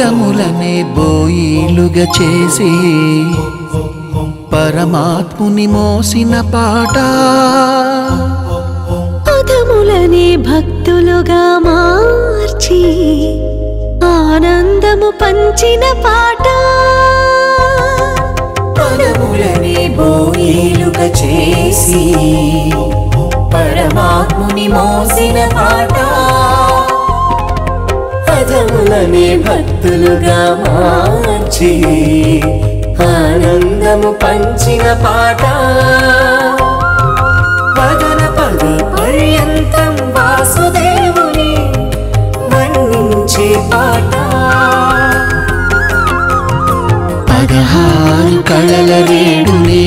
పదములనే బోయిలుగా చేసి పరమాత్ముని మోసిన పాట పదములనే భక్తులుగా మార్చి ఆనందము పంచిన పాట పదములని బోయిలుగా చేసి పరమాత్ముని మోసిన పాట పదములని భక్తులుగా మార్చి ఆనందము పంచిన పాట పదన పద పర్యంతం వాసుదేవుని వర్ణించే పాట పదహారు కళల రేడుని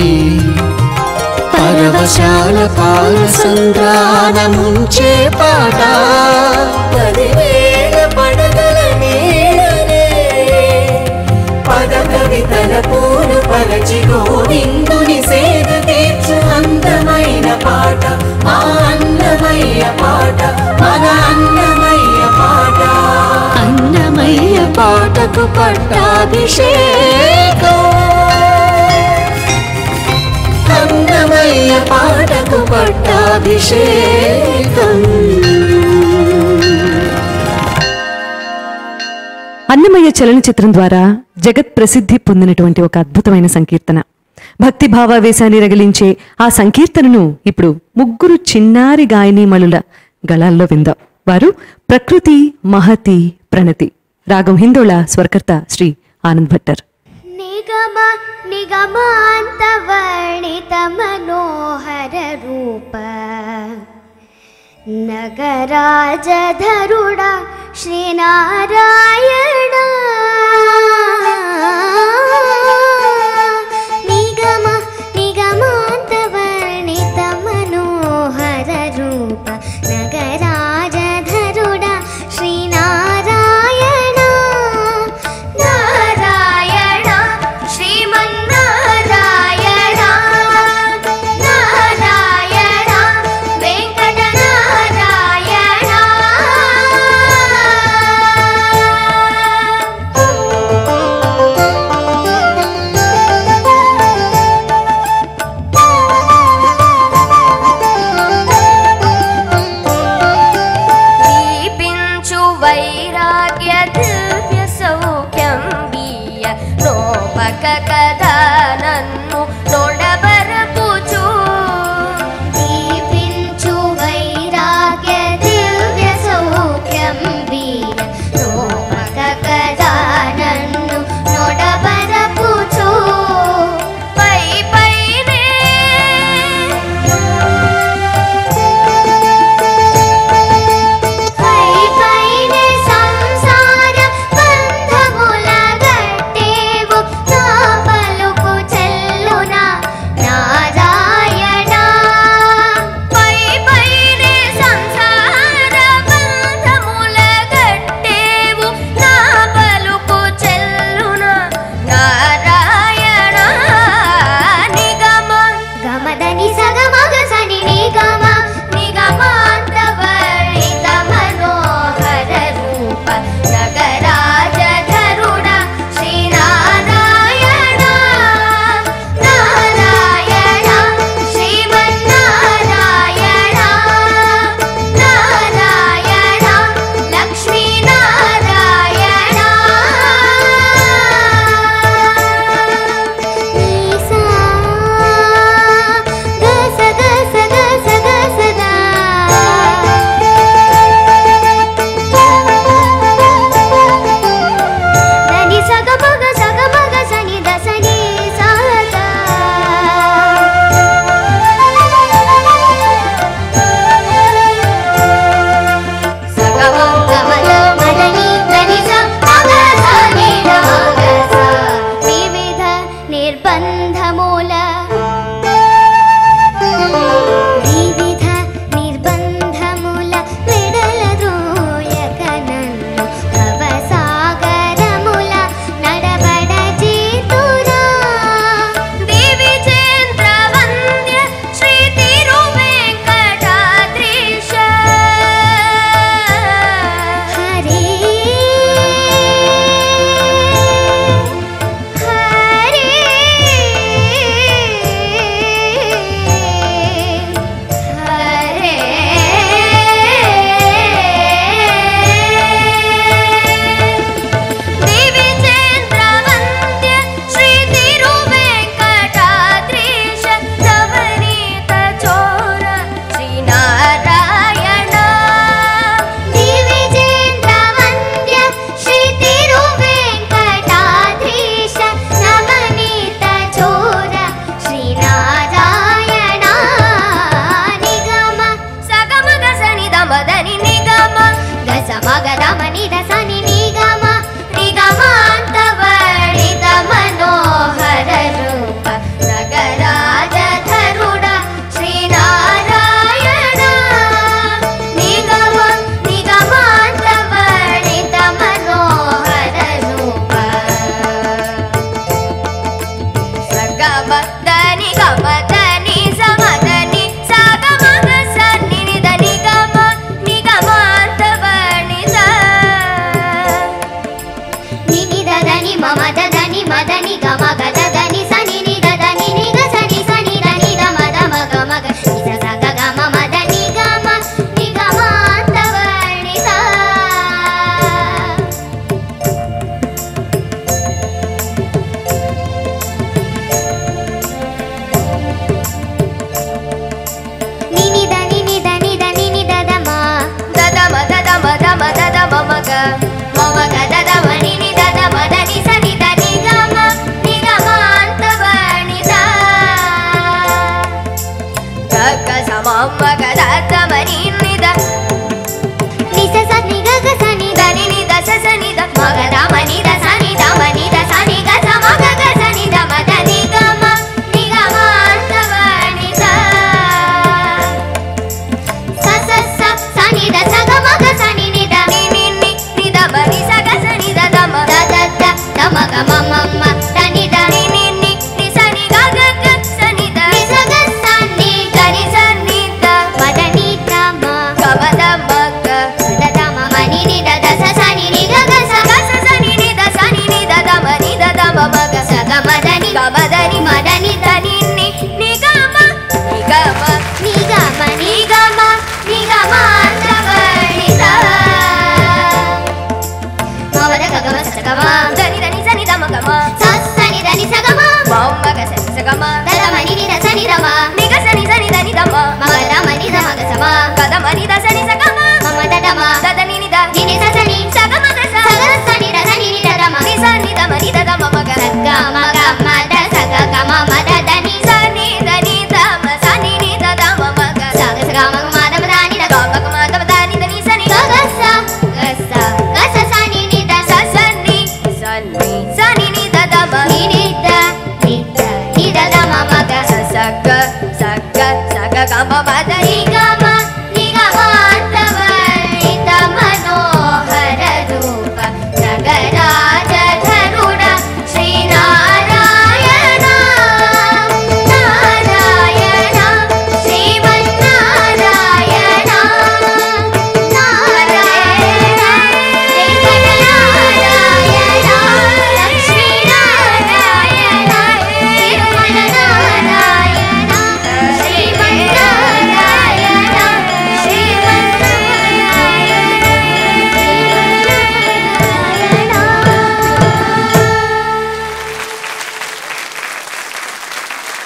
పరవశాల పాల సంద్రానముంచే పాట పదివేల పడగల నీడనే పద కవితల పూలు పరచి గోవిందుని సేద తీర్చు అందమైన పాట మా అన్నమయ్య పాట మన అన్నమయ్య పాట అన్నమయ్య పాటకు పట్టాభిషేకం అన్నమయ్య పాటకు పట్టాభిషేకం అన్నమయ్య చలనచిత్రం ద్వారా జగత్ ప్రసిద్ధి పొందినటువంటి ఒక అద్భుతమైన సంకీర్తన భక్తి భావావేశాన్ని రగిలించే ఆ సంకీర్తనను ఇప్పుడు ముగ్గురు చిన్నారి గాయనీమణుల గళాల్లో విందాం వారు ప్రకృతి మహతి ప్రణతి రాగం హిందోళ స్వరకర్త శ్రీ ఆనంద్ భట్టర్ నిగమ నిగమాంత వర్ణిత మనోహర రూప నగరాజధరుడ శ్రీనారాయణ నిగమ నిగమాంత వర్ణిత మనోహర రూప నగరాజధరుడ శ్రీనారాయణ నారాయణ శ్రీమన్నారాయణ నారాయణ వెంకటనారాయణ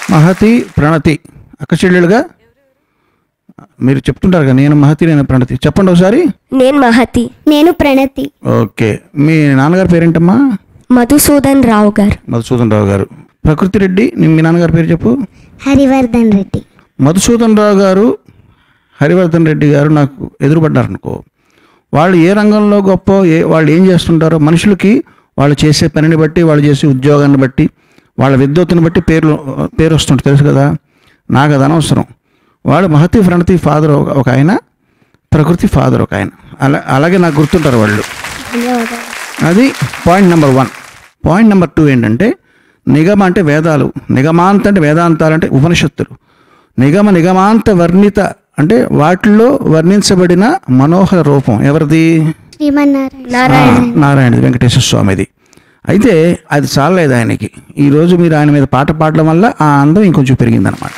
మహతి ప్రణతి అక్క చెల్లెలుగా మీరు చెప్తుంటారు కదా నేను మహతి నేను ప్రణతి చెప్పండి ఒకసారి నేను మహతి నేను ప్రణతి ఓకే మీ నాన్నగారి పేరేంటమ్మా మధుసూదన్ రావు గారు మధుసూదన్ రావు గారు ప్రకృతి రెడ్డి నీ- మీ నాన్నగారి పేరు చెప్పు హరివర్ధన్ రెడ్డి మధుసూదన్ రావు గారు హరివర్ధన్ రెడ్డి గారు నాకు ఎదురుపడ్డారు అనుకో వాళ్ళు ఏ రంగంలో గొప్ప ఏ వాళ్ళు ఏం చేస్తుంటారో మనుషులకి వాళ్ళు చేసే పనిని బట్టి వాళ్ళు చేసే ఉద్యోగాన్ని బట్టి వాళ్ళ విద్యుత్తుని బట్టి పేర్లు పేరు వస్తుంటుంది తెలుసు కదా నాకు అది అనవసరం వాళ్ళు మహతి ప్రణతి ఫాదర్ ఒక ఒక ఆయన ప్రకృతి ఫాదర్ ఒక ఆయన అలా అలాగే నాకు గుర్తుంటారు వాళ్ళు అది point number one point number two ఏంటంటే నిగమ అంటే వేదాలు నిగమాంత అంటే వేదాంతాలు అంటే ఉపనిషత్తులు నిగమ నిగమాంత వర్ణిత అంటే వాటిల్లో వర్ణించబడిన మనోహర రూపం ఎవరిది శ్రీమన్నారాయణ ఆ, నారాయణది వెంకటేశ్వర స్వామిది అయితే అది చాలలేదు ఆయనకి ఈరోజు మీరు ఆయన మీద పాట పాడడం వల్ల ఆ అందం ఇంకొంచెం పెరిగిందనమాట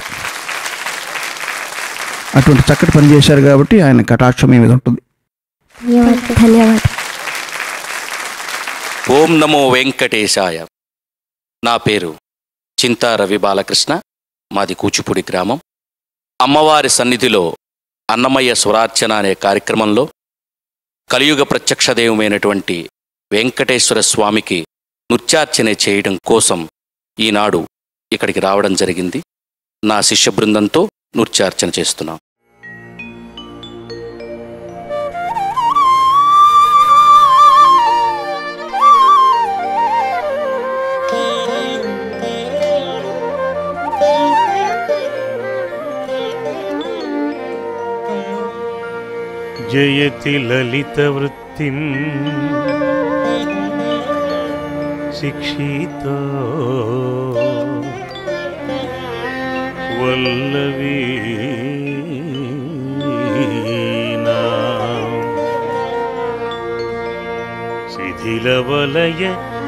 అటువంటి చక్కటి పని చేశారు కాబట్టి ఆయన కటాక్షం మీ మీద ఉంటుంది ధన్యవాదాలు ఓం నమో వెంకటేశాయ నా పేరు చింతా రవి బాలకృష్ణ మాది కూచిపూడి గ్రామం అమ్మవారి సన్నిధిలో అన్నమయ్య స్వరార్చన అనే కార్యక్రమంలో కలియుగ ప్రత్యక్ష దైవమైనటువంటి వెంకటేశ్వర స్వామికి నృత్యార్చన చేయడం కోసం ఈనాడు ఇక్కడికి రావడం జరిగింది నా శిష్య బృందంతో నృత్యార్చన చేస్తున్నాం జయతి లలితవృత్తిం శిక్షితో వల్లవీనా శిథిలవలయ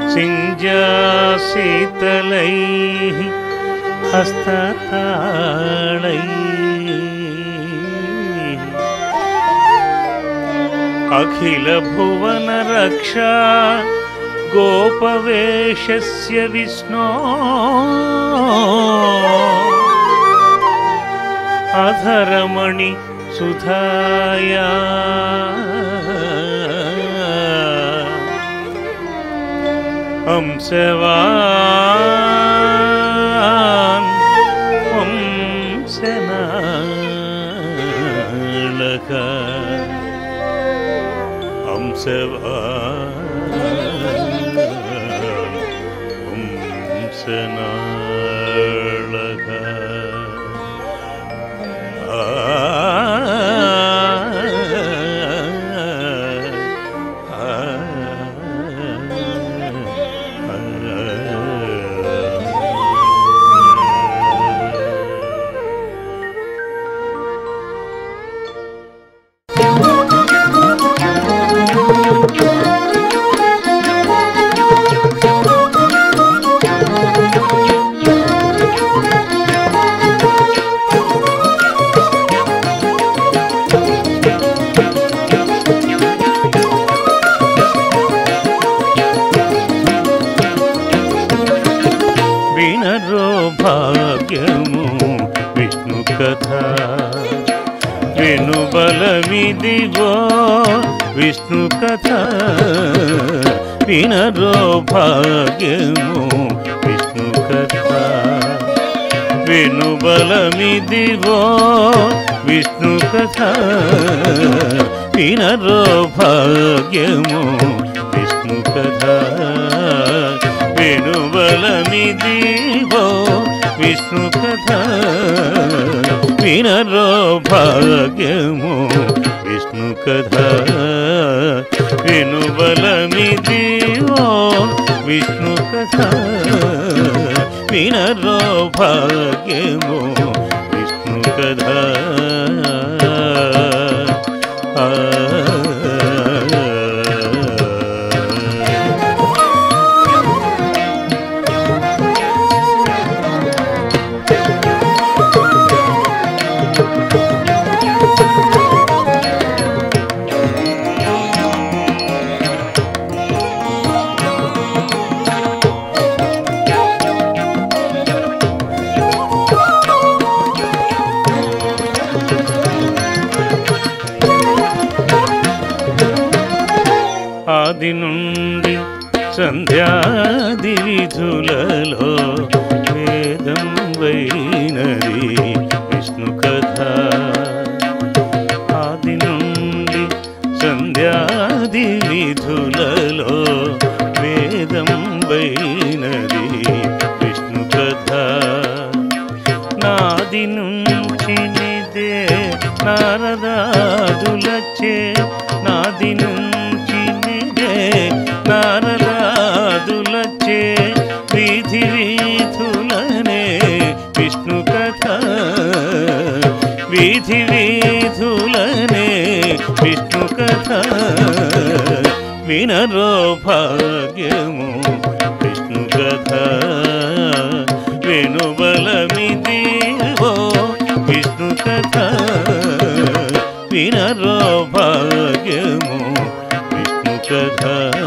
సింజాశీతలై హస్తతాళై అఖిల భువన రక్షా గోపవేషస్య విష్ణో అధరమణి సుధాయా హంసవాన్ హంసనాళక వినరో భాగ్యము విష్ణు కథ వినుబలమిదిగో విష్ణు కథ వినరో భాగ్యము విష్ణు కథ వినుబలమిదిగో విష్ణు కథ వినరో భాగ్యము విష్ణు కథ వెనుబలమిదివో విష్ణు కథ వినరో భాగ్యము విష్ణు కథ వెనుబలమిదివో విష్ణు కథ వినరో భాగ్యము విష్ణు కథ ఆ ఆది నుండి సంధ్యాది విధులలో వేదం వైనది విష్ణు కథ ఆది నుండి సంధ్యాది విధులలో వేదం వైనది విష్ణు కథ నాది నుంచి నిదే నారదాదులచే నాది నుంచి నిదే నారదాదులచే వీధి వీధులనే విష్ణు కథ వీధి వీధులనే విష్ణు కథ వినరో భాగ్యము విష్ణు కథ వెనుబలమిదివో విష్ణు కథ వినరో భాగ్యము విష్ణు కథ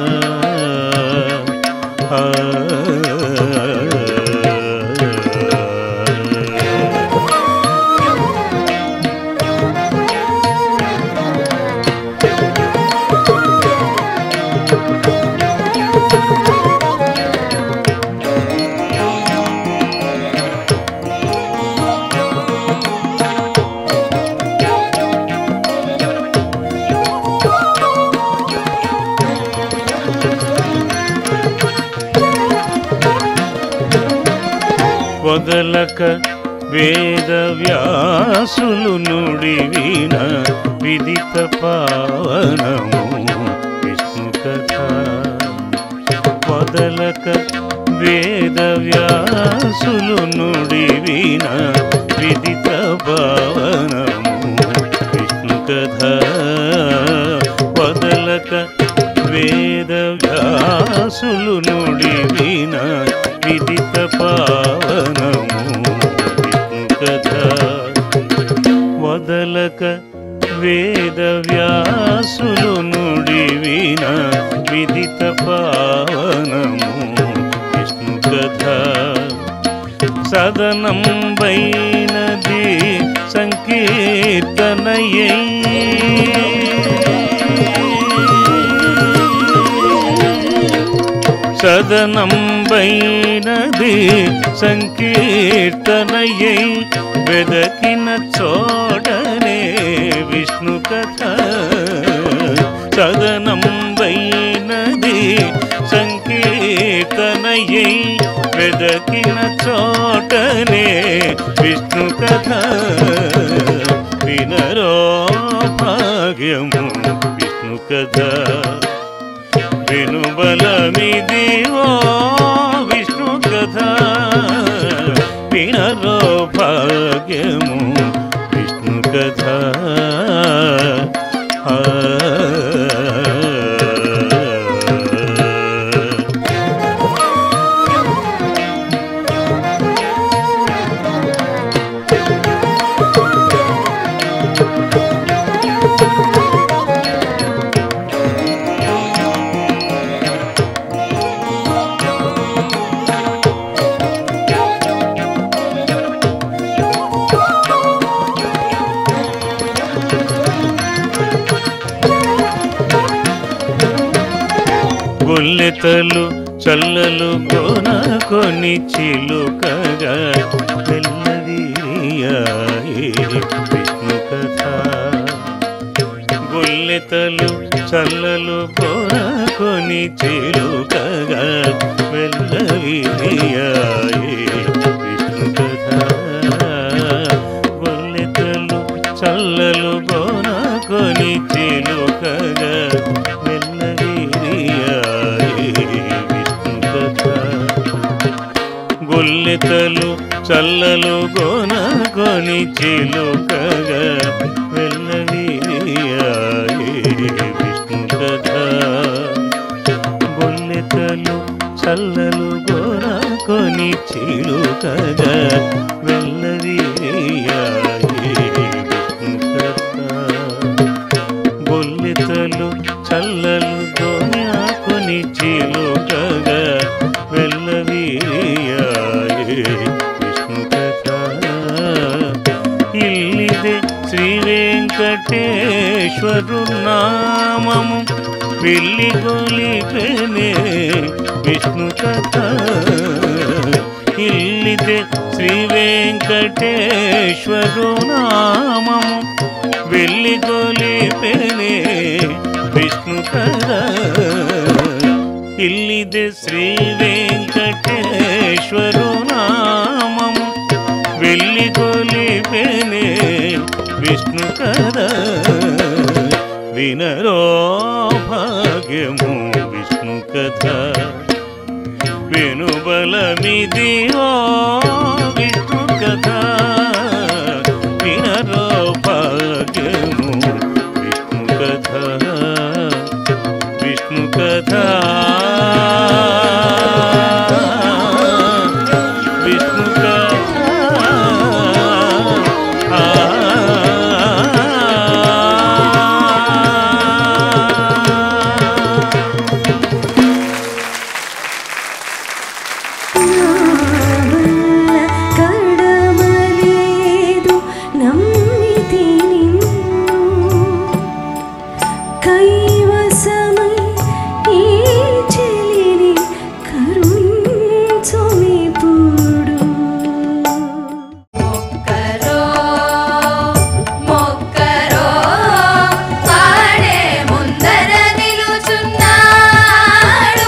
వదలక వేద వ్యాసులు నుడి వీణ విదిత పావనము విష్ణు కథ వదలక వేద వ్యాసులు నుడి వీణ విదిత పావనము విష్ణు కథ వదలక వేద వ్యాసులు నుడి వీణ విదిత పావనము విష్ణు కథ వదలక వేద వ్యాసులు నుడి వీణ విదిత పావనము విష్ణు కథ సదనం వైనది సంకీర్తనయ్యై సదనం వైనది సంకీర్తనయ్యై వెదకిన చోటనే విష్ణు కథ సదనం వైనది సంకీర్తనయ్యై వెదకిన చోటనే విష్ణు కథ వినరో భాగ్యము విష్ణు కథ వినుబలమిదివో విష్ణు కథ వినరో భాగ్యము విష్ణు కథ ఆ. గొల్లెతలు చల్లలు కోన కొని చిలుకగా తెల్లదిరియాయి విష్ణు కథ గొల్లెతలు చల్లలు కోన కొని చిలుకగా వెళ్ళవిరియాయి విష్ణు కథ గొల్లెతలు చల్లలు కోన కొని చిలుకగా వెళ్ళవిరియాయి విష్ణు కథ గొల్లెతలు చల్లలు గోన కొని చిలుకగా వెళ్ళవిరియాయి విష్ణు కథ గొల్లెతలు చల్లలు గోన కొని చిలుకగా వెళ్ళవిరియాయి విష్ణు కథ బొల్లితలు చల్లలు కొని చిలుకగా వెళ్ళవీయాయే విష్ణు కథ ఇల్లిదే శ్రీ వెంకటేశ్వరు నామము వెళ్ళి గొలిపెనే విష్ణు కథ ఇల్లిదే శ్రీ వెంకటేశ్వరు నామము వెళ్ళి గొలిపెనే విష్ణు కథ ఇల్లిదే శ్రీ వెంకటేశ్వరు నామము వెళ్ళి గొలిపెనే విష్ణు కథ వినరో భాగ్యము విష్ణు కథ వెనుబలమిది ఓ విష్ణు కథ వినరో భాగ్యము విష్ణు కథ విష్ణు కథ విష్ణు కడమలేదు నమ్మితి నిన్ను కైవసమై ఈ చెలిని కరుణించుమిప్పుడు మొక్కరో మొక్కరో వాడే ముందర నిలుచున్నాడు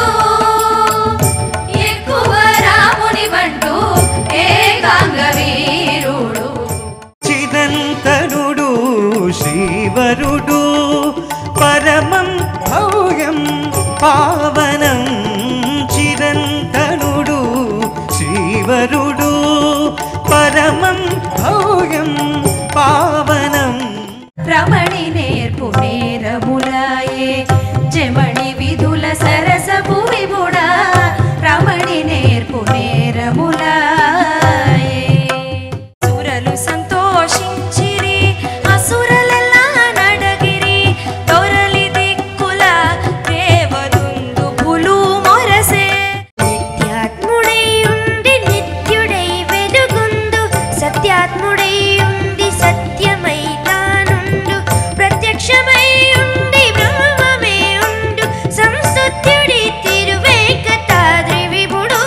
ఎక్కువ రాముని బంటూ ఏకాంగ వీరుడు చిరంతనుడు శ్రీవరుడు పరమం భవ్యం పావనం చిరంతనుడు శ్రీవరుడు పరమం భవ్యం పావనం రమణి నేర్పు నేరములాయే జమణి విధుల సరసపు విభుడా రమణి నేర్పు నేరములాయే సురలు సంతోషించిరి అసురలెల్లా నడగిరి తొరలి దిక్కుల దేవదుందు పులు మొరసే నిత్యాత్ముడై ఉండి నిత్యుడై వెలుగుందు సత్యాత్ముడై ఉండి సత్యమై తానుండు ప్రత్యక్షమై ఉండి బ్రహ్మమే ఉండు సంస్తుత్యుడి తిరువేకటాద్రి విభుడు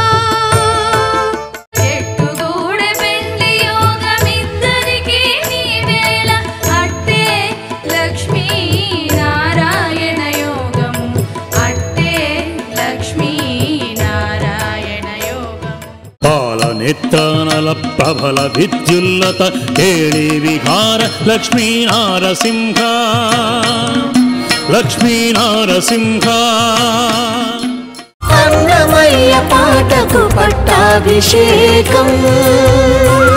చెట్టుగూడె పెండ్లి యోగమిద్దరికీ నీ వేళ అట్టే లక్ష్మీ నారాయణ యోగము అట్టే లక్ష్మీ నారాయణ యోగము పాలనెత్తానల ప్రబల విద్యుల్లత కేళి విహార లక్ష్మీ నారసింహ లక్ష్మీ నారసింహ అన్నమయ్య పాటకు పట్టాభిషేకం